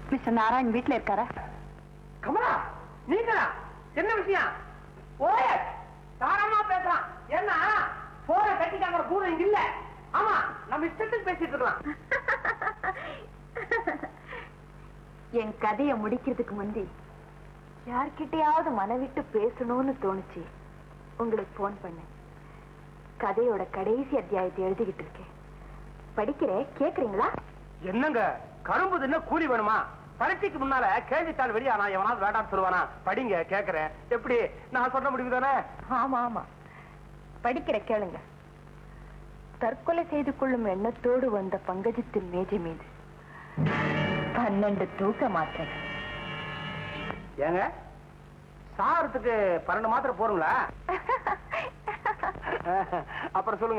mister Narayan வீட்ல இருக்காரா கமலா நீங்களா என்ன விஷயம் ஓய தாராளமா பேசலாம் ஏன்னா போற கட்டிக்காங்கிற பூரம் இங்க இல்ல ஆமா நம்ம இஷ்டத்துக்கு பேசிட்டு இருக்கலாம் என் கதைய முடிக்கிறதுக்கு முந்தி யார்கிட்டயாவது மனவிட்டு பேசணும்னு தோணுச்சு உங்களுக்கு போன் பண்ணேன் கதையோட கடைசி அத்தியாயத்தை எழுதிக்கிட்டு இருக்கேன் படிக்கிறேன் கேக்குறீங்களா என்னங்க கரும்பு தின்ன கூலி வேணுமா பரீட்சைக்கு முன்னால கேள்வித்தாள் வெளியானா எவனாவது வேண்டாம்னு சொல்லுவானா படிங்க கேக்குறேன் எப்படி நான் சொல்ல முடியும் தானே ஆமா ஆமா படிக்கிற கேளுங்க தற்கொலை செய்து கொள்ளும் எண்ணத்தோடு வந்த பங்கஜத்தின் மேஜை மீது பன்னெண்டு தூக்க மாத்திரைகள் ஏங்க சாரத்துக்கு பன்னெண்டு மாத்திரை போறீங்களா அப்புறம் சொல்லுங்க